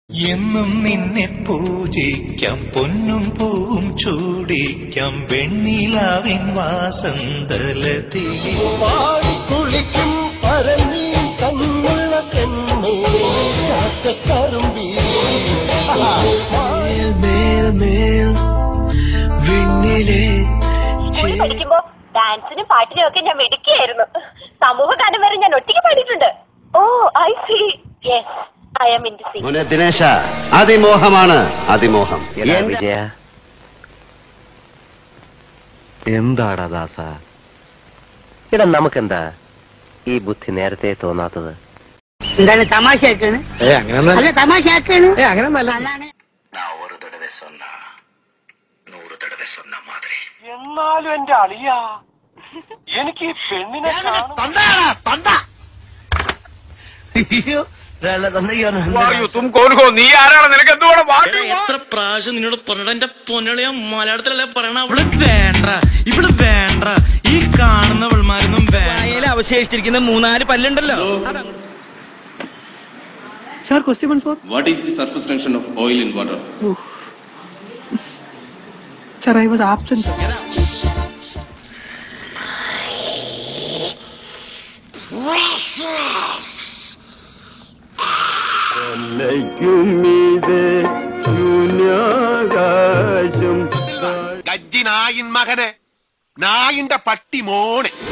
എന്നും നിന്നെ പൂജിക്കാം പൊന്നും പൂവും ചൂടിക്കാം വെണ്ണിലാവിൻ വാസന്തലതിരി കുളിക്കും പരന്നീ കണ്ണുള്ള പെണ്ണേ കറുമ്പി മേൽ മേൽ മേൽ വിണ്ണിലെ സ്കൂളിൽ പഠിക്കുമ്പോ ഡാൻസിനും പാട്ടിനും ഒക്കെ ഞാൻ മിടുക്കിയായിരുന്നു സമൂഹ ഗാനം വരെ ഞാൻ ഒറ്റയ്ക്ക് പാടിയിട്ടുണ്ട് oh I see yes I am in C മോനെ ദിനേശ അതിമോഹമാണ് അതിമോഹം എടാ എന്റെ- വിജയ എന്താടാ ദാസ എടാ നമുക്കെന്താ ഈ ബുദ്ധി നേരത്തെ തോന്നാത്തത് എന്താണ് തമാശയാക്കാണ് അല്ല തമാശയാക്കാണ് അതാണ് நான் ஒரு தடவை சொன்னா நூறு தடவை சொன்ன மாதிரி എന്നാലും എന്റെ അളിയ എനിക്ക് ഈ പെണ്ണിനെ കാണും എത്ര പ്രാവശ്യം നിന്നോട് പറഞ്ഞ എന്റെ പൊന്നളിയ മലയാളത്തിലല്ലേ പറയണ അവള് വേണ്ട ഇവള് വേണ്ട ഈ കാണുന്നവൾമാരൊന്നും വേണ്ട അവശേഷിച്ചിരിക്കുന്ന മൂന്നാല് പല്ലുണ്ടല്ലോ sir question four What is the surface tension of oil in water? Sir I was absent ഗജ്ജി നായിൻ മകനെ നായിന്റെ പട്ടി മോനെ